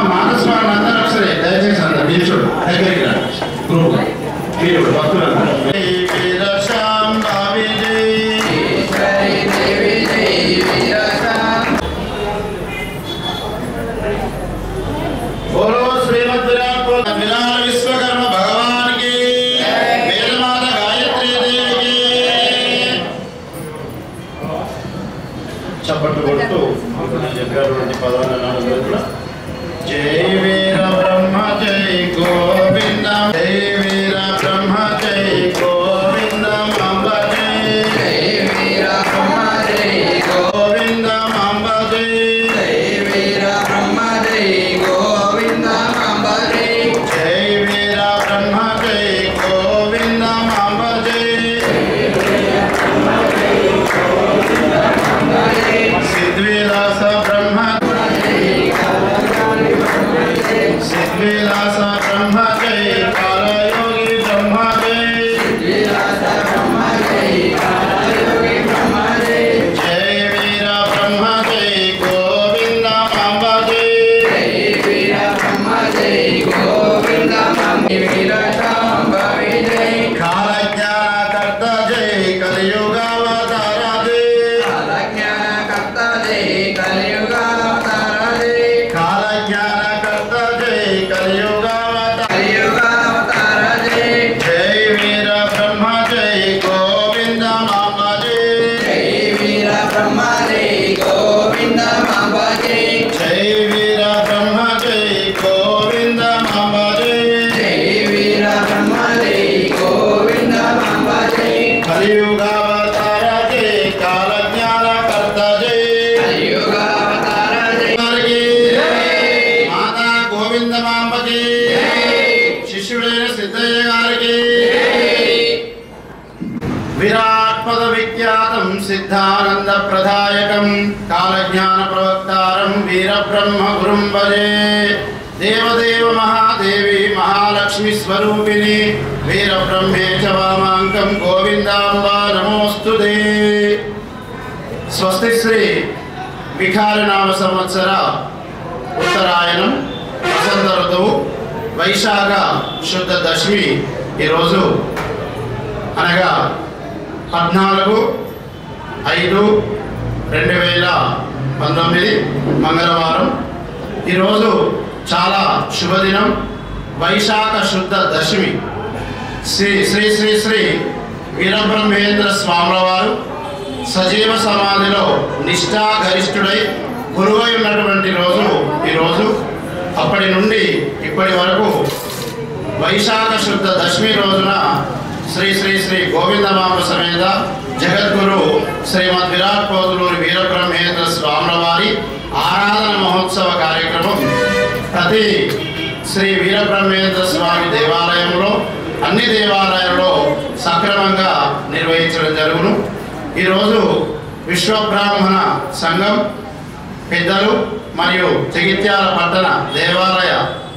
మానస్వామి అందరూ సరే దయచేసి అందరు నిల్చోడు దగ్గరికి రా గ్రూప్ మీరు భక్తులందరూ వీరశాంభవి बोलो श्रीमद विराट को विराट विश्वकर्मा भगवान की वेद माता गायत्री देवी की చప్పట్లు కొడుతూ చెప్పినటువంటి పదాలను కూడా జై వీర బ్రహ్మ జై గోవింద జై వీర బ్రహ్మ జై గోవింద మాంబ జై గోవింద మాంబ జై జై వీర బ్రహ్మ జై గోవింద మాంబ జై సిద్ధివిలాస బ్రహ్మ సిద్ధివిలాస బ్రహ్మ జై కాలయోగి బ్రహ్మ జై జై వీర బ్రహ్మ జై గోవింద మాంబ జై కాలజ్ఞానకర్త జై కలియుగావతార జై కాలజ్ఞానకర్త జై కలియుగావతార జై వీర బ్రహ్మ జై గోవింద మాంబ జై జై వీర బ్రహ్మ జై గోవింద మాంబ జై కలియుగావతార జై కాలజ్ఞానకర్త జై గారికి మాతా గోవింద మాంబకి శిష్యుడైన సిద్ధయ్య గారికి విరాట్పద విఖ్యాతం సిద్ధానంద ప్రదాయకం కాలజ్ఞాన ప్రవక్తారం వీరబ్రహ్మ గురుం భజే దేవదేవ మహాదేవి మహాలక్ష్మి స్వరూపిణి వీరబ్రహ్మే చ వామాంకం గోవిందాంబా నమోస్తుదే స్వస్తి శ్రీ వికారనామ సంవత్సర ఉత్తరాయణం వసంత ఋతువు వైశాఖ శుద్ధ దశమి ఈరోజు అనగా పద్నాలుగు ఐదు రెండు వేల పంతొమ్మిది మంగళవారం ఈరోజు చాలా శుభదినం వైశాఖ శుద్ధ దశమి శ్రీ శ్రీ శ్రీ శ్రీ వీరబ్రహ్మేంద్ర స్వాముల వారు సజీవ సమాధిలో నిష్ఠా గరిష్ఠుడై గురువై ఉన్నటువంటి రోజు ఈరోజు అప్పటి నుండి ఇప్పటి వరకు వైశాఖ శుద్ధ దశమి రోజున శ్రీ శ్రీ శ్రీ గోవిందమామ సమేత జగద్గురు శ్రీమద్ విరాట్ పోతులూరి వీరబ్రహ్మేంద్ర స్వాముల వారి ఆరాధన మహోత్సవ కార్యక్రమం ప్రతి శ్రీ వీరబ్రహ్మేంద్ర స్వామి దేవాలయంలో అన్ని దేవాలయాల్లో సక్రమంగా నిర్వహించడం జరుగును ఈరోజు విశ్వబ్రాహ్మణ సంఘం పెద్దలు మరియు జగిత్యాల పట్టణ దేవాలయ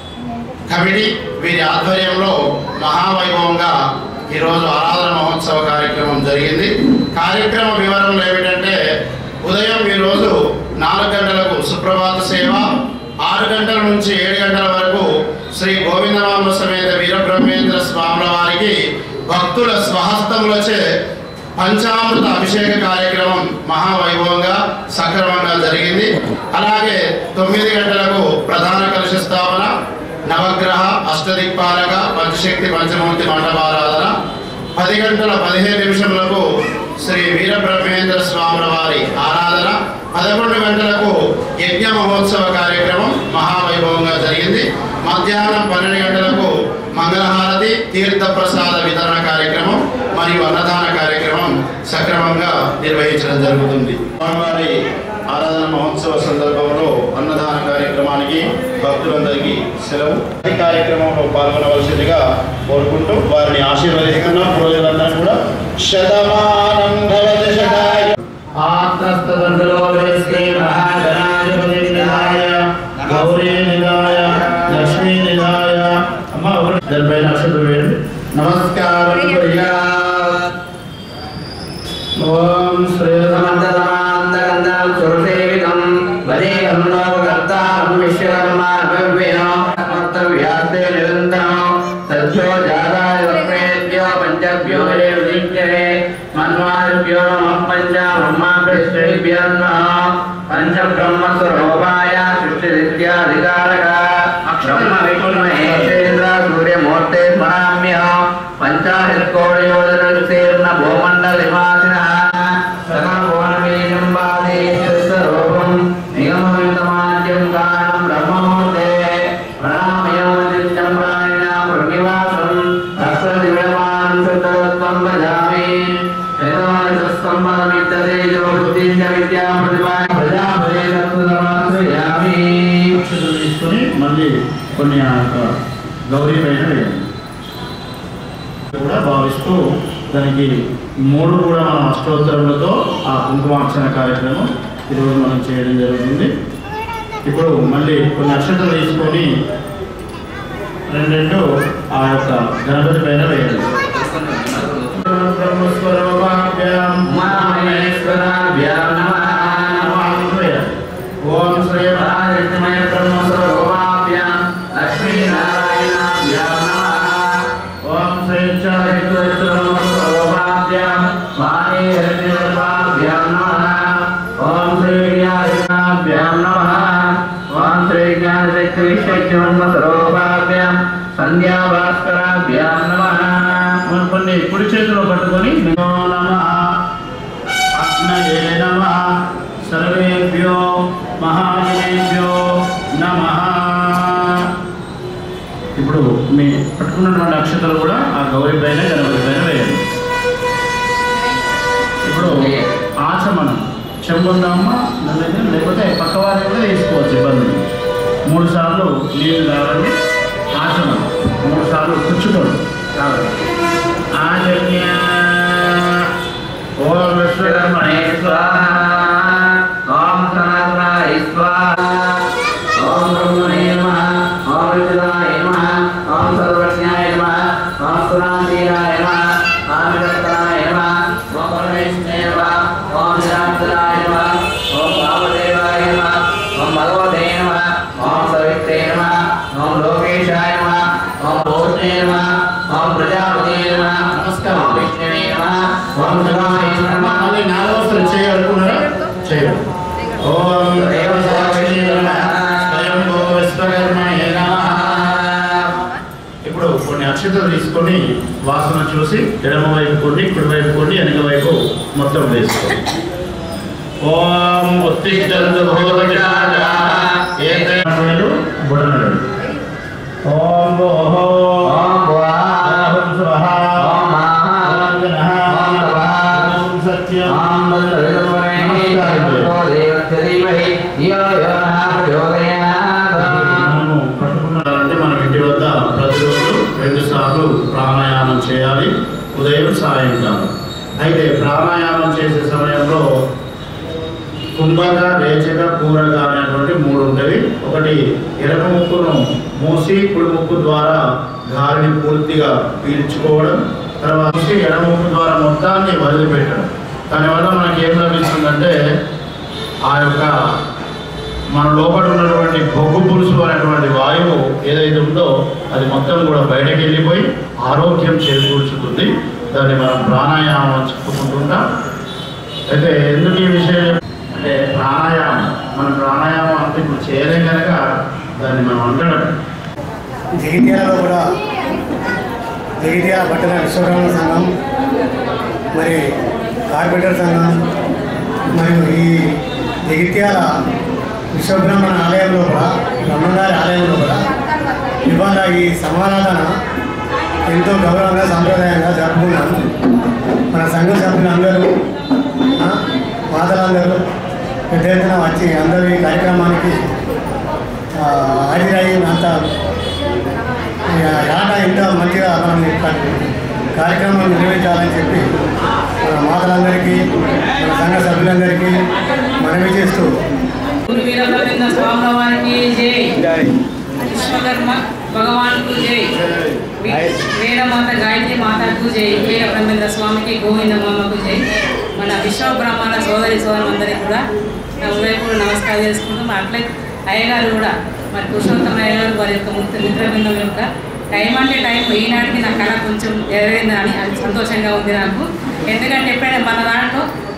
కమిటీ వీరి ఆధ్వర్యంలో మహావైభవంగా ఈరోజు ఆరాధన మహోత్సవ కార్యక్రమం జరిగింది కార్యక్రమ వివరణలు ఏమిటంటే ఉదయం ఈరోజు నాలుగు గంటలకు సుప్రభాత సేవ ఆరు గంటల నుంచి ఏడు గంటల వరకు శ్రీ గోవిందమామ సమేత వీరబ్రహ్మేంద్ర స్వాముల వారికి భక్తుల స్వహస్తములచే పంచామృత అభిషేక కార్యక్రమం మహావైభవంగా సక్రమంగా జరిగింది అలాగే తొమ్మిది గంటలకు ప్రధాన కలుష స్థాపన నవగ్రహ అష్టదిక్పాలక పంచశక్తి పంచమూర్తి మండపారాధన పది గంటల పదిహేను నిమిషములకు శ్రీ వీరబ్రహ్మేంద్ర స్వాముల వారి ఆరాధన పదకొండు గంటలకు యజ్ఞ మహోత్సవ కార్యక్రమం మహావైభవంగా జరిగింది మధ్యాహ్నం పన్నెండు గంటలకు మంగళహారతి తీర్థ ప్రసాద వితరణ కార్యక్రమం మరియు అన్నదాన కార్యక్రమం సక్రమంగా నిర్వహించడం జరుగుతుంది స్వామివారి ఆరాధన మహోత్సవ సందర్భంలో అన్నదాన కార్యక్రమానికి భక్తులందరికీ సెలవు ఈ కార్యక్రమంలో పాల్గొనవలసిందిగా కోరుకుంటూ వారిని ఆశీర్వదిస్తున్న రోజులందరూ కూడా శతమానం భవతి శతాయ గౌరీ నిదాయ లక్ష్మీ నిదాయ అమ్మ దానిపై నక్షత్రం వేయండి నమస్కారం కుర్యాత్. ఓం శ్రీ సమర్థసమాంతగంధం సురసేవితం వదే కరుణోపకర్తారం విశ్వకర్మ పంచబ్రహ్మస్వరూపాయ సృష్టిరిత్యాధికారక బ్రహ్మ విష్ణు మహేశ్వేంద్ర సూర్యమూర్తే స్మరామ్యహం పంచాహిత్కోడియోజనసేర్న భూమండలిమాసిన సకలభువనబీజం బాధే రూపం నిగమవితమాద్యం కారణం బ్రహ్మమూర్తే ప్రణామయం నిత్యం ప్రాణినా పుణ్యవాసం రక్తదివ్యమానం సుతత్వం భజామి అక్షతలు తీసుకొని మళ్ళీ కొన్ని ఆ యొక్క గౌరీ పైన వేయాలి కూడా భావిస్తూ దానికి మూడు కూడా మనం అష్టోత్తరములతో ఆ కుంకుమార్చన కార్యక్రమం ఈరోజు మనం చేయడం జరుగుతుంది ఇప్పుడు మళ్ళీ కొన్ని అక్షతలు తీసుకొని రెండు రెండు ఆ యొక్క గణపతి పైన వేయాలి బ్రహ్మస్వరూపాభ్యాం నమః వేయాలి. ఓం శ్రీ ఓం శ్రీ ఓం శ్రీ జ్ఞానాభ్యాం నమ ఓం శ్రీ జ్ఞానశక్తి విశ్వస్వరూపాభ్యాం సంధ్యాభాస్కరాభ్యాం నమ మనం కొన్ని కుడి చేతిలో పట్టుకొని నమో నమః అగ్నయే నమః సర్వేభ్యో మహాజనేభ్యో నమః ఇప్పుడు మీ పట్టుకున్నటువంటి అక్షతలు కూడా ఆ గౌరీ పైన గణపతి పైన వేయాలి ఇప్పుడు ఆచమనం చెంబుందమ్మ నన్ను లేకపోతే పక్క వారిని కూడా తీసుకోవచ్చు ఇబ్బంది లేదు. మూడు సార్లు నీళ్ళు తాగండి ఆచమనం మూడు సార్లు కూర్చుకోండి తాగండి ఆచర్య ఓం విశ్వకర్మణే విశ్వకర్మణే స్వాహ ఓం సనాతనాయ స్వాహ ఓం బ్రహ్మణే నమః ఓం విష్ణుదాయ నమః ఓం సర్వజ్ఞాయ నమః ఓం సురాంతీరాయ నమః ఓం విరక్తాయ నమః ఓం పరమేశ్వరాయ నమః ఓం నిరాంతరాయ నమః ఓం వామదేవాయ నమః ఓం భగవతే నమః ఓం సవిత్రే నమః ఓం లోకేశాయ నమః ఓం భూష్ణే నమః ఓం ప్రజాపతే నమః నమస్కారం విష్ణువే నమః ఓం శివాయ నమః మళ్ళీ నాలుగవసరం చేయాలనుకున్నారా చేయండి ఓం దేవ సర్వశ్రీ నమః. స్వయంభో విశ్వకర్మణే నమః ఇప్పుడు కొన్ని అక్షతలు తీసుకొని వాసన చూసి ఎడమ వైపు కొన్ని కుడి వైపు కొన్ని వెనక వైపు మొత్తం వేసుకోండి ఓం ఉత్తిష్టంతు భూతజాత ఏతేనడు బుడనడు ఓం ఓహో ఓం భువః ఓం స్వహ ఓం మహః ఓం గణః ఓం నమః ఓం సత్యం ఓం బంధుర్వరే నమో దేవస్య ధీమహి ధియో యో నః ప్రచోదయాత్ మనము పట్టుకున్నారంటే మన ఇంటి వద్ద ప్రతిరోజు రెండు సార్లు ప్రాణాయామం చేయాలి ఉదయం సాయంకాలం అయితే ప్రాణాయామం చేసే సమయంలో కుంభక రేచక పూరక అనేటువంటి మూడు ఉంటాయి ఒకటి ఎడమ ముక్కును మూసి కుడి ముక్కు ద్వారా గాలిని పూర్తిగా పీల్చుకోవడం తర్వాత మూసి ఎడమ ముక్కు ద్వారా మొత్తాన్ని వదిలిపెట్టడం దానివల్ల మనకి ఏం లభిస్తుందంటే ఆ యొక్క మన లోపల ఉన్నటువంటి బొగ్గు పులుసు అనేటువంటి వాయువు ఏదైతే ఉందో అది మొత్తం కూడా బయటకు వెళ్ళిపోయి ఆరోగ్యం చేకూర్చుతుంది దాన్ని మనం ప్రాణాయామం అని చెప్పుకుంటుంటాం అయితే ఎందుకు ఈ విషయం చెప్- అంటే ప్రాణాయామం మన ప్రాణాయామం అంటే ఇప్పుడు చేయలేం కనుక దాన్ని మనం అంటడం జగిత్యాలలో కూడా జగిత్యాల పట్టణ విశ్వకర్మ సంఘం మరి కార్పెంటర్ సంఘం మరియు ఈ జగిత్యాల విశ్వబ్రహ్మణ ఆలయంలో కూడా బ్రహ్మగారి ఆలయంలో కూడా ఇవాళ ఈ సమారాధన ఎంతో గౌరవంగా సాంప్రదాయంగా జరుపుకున్నాము మన సంఘ సభ్యులందరూ ఆ, మాతలందరూ పెద్ద ఎత్తున వచ్చి అందరూ ఈ కార్యక్రమానికి ఆ, హాజరయ్యి అంత ఆట ఎంత మంచిగా మనం ఈ కా- కార్యక్రమం నిర్వహించాలని చెప్పి మన మాతలందరికీ మన సంఘ సభ్యులందరికీ మనవి చేస్తూ గురు వీరభద్ర స్వాముల వారికి జై విశ్వకర్మ భగవాన్కు జై వీ- వీరమాత గాయత్రి మాతకు జై వీర బ్రహ్మేంద్ర స్వామికి గోవింద మామకు జై మన విశ్వ బ్రహ్మాండ సోదరి సోదరులందరికీ కూడా నా హృదయపూర్వక నమస్కారం చేసుకుంటూ మరి అట్లే అయ్యగారు కూడా మరి పురుషోత్తమ అయ్యగారు వారి యొక్క ముక్త మిత్ర బృందం యొక్క టైం అంటే టైం ఈనాటికి నా కళ కొంచెం ఎదరైందని అది సంతోషంగా ఉంది నాకు ఎందుకంటే ఎప్పుడైనా మన దాంట్లో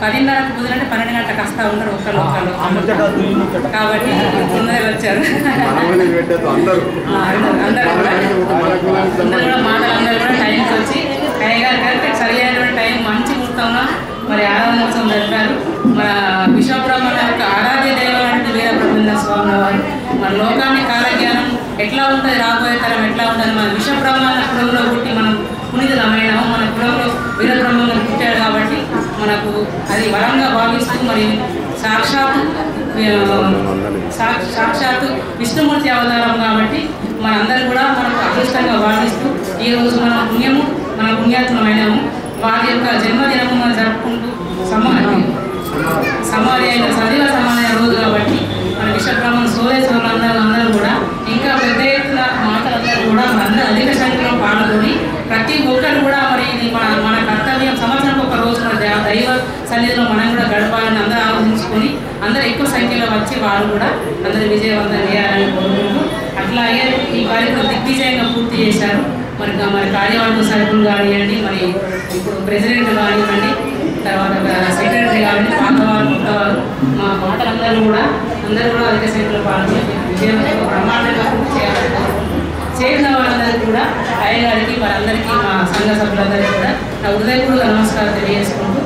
పదిన్నరకు కుదిరంటే పన్నెండు గంటలకు వస్తూ ఉంటారు ఒక్కరు ఒక్కరు కాబట్టి తొందరగా వచ్చారు అందరూ ఆ, అందరూ కూడా అందరూ కూడా మాటలందరూ కూడా టైంకి వచ్చి అయ్యగారు కరెక్ట్ సరి అయినటువంటి టైం మంచి ముహూర్తంలో మరి ఆరాధనోత్సవం జరిపారు మన విశ్వబ్రహ్మణ యొక్క ఆరాధ్య దైవం అంటే వీర బ్రహ్మేంద్ర స్వామి వారు మన లోకాన్ని కాలజ్ఞానం ఎట్లా ఉంటుంది రాబోయే తరం ఎట్లా ఉంటుంది మన విశ్వబ్రహ్మణ కులంలో పుట్టి మనం పునీతులమైనాము మన కులంలో వీరబ్రహ్మంలో పుట్టారు కాబట్టి మనకు అది వరంగా భావిస్తూ మరి సాక్షాత్ ఆ, సా- సాక్షాత్తు విష్ణుమూర్తి అవతారం కాబట్టి మనందరూ కూడా మనకు అదృష్టంగా భావిస్తూ ఈ రోజు మన పుణ్యము మన పుణ్యాత్మమైనము వారి యొక్క జన్మదినము మనం జరుపుకుంటూ సమాధి సమాధి అయిన సజీవ సమాధి రోజు కాబట్టి మన విశ్వబ్రహ్మణ సోదేశ్వరులందరూ అందరూ కూడా ఇంకా పెద్ద ఎత్తున మాటలందరూ కూడా మనందరూ అధిక సంఖ్యలో పాల్గొని ప్రతి ఒక్కరు కూడా మరి ఇది మన మన కర్తవ్యం సంవత్సరం ఒక రోజు మన దే- దైవ సన్నిధిలో మనం కూడా గడపాలని అందరూ ఆలోచించుకొని అందరూ ఎక్కువ సంఖ్యలో వచ్చి వారు కూడా అందరూ విజయవంతం చేయాలని కోరుకుంటూ అట్లాగే ఈ కార్యక్రమం దిగ్విజయంగా పూర్తి చేశారు మరి గా- మరి కార్యవర్గ సభ్యులు కానివ్వండి మరి ఇప్పుడు ప్రెసిడెంట్ కానివ్వండి తర్వాత సెక్రటరీ కానివ్వండి పాతవారు కొత్తవారు మా మాటలందరూ కూడా అందరూ కూడా అధిక సంఖ్యలో పాల్గొని విజయవంతంగా బ్రహ్మాండంగా పూర్తి చేయాలని కోరుకుంటూ చేసిన వాళ్ళందరికీ కూడా అయ్యగారికి వారందరికీ మా సంఘ సభ్యులందరికీ కూడా నా హృదయపూర్వక నమస్కారం తెలియజేసుకుంటూ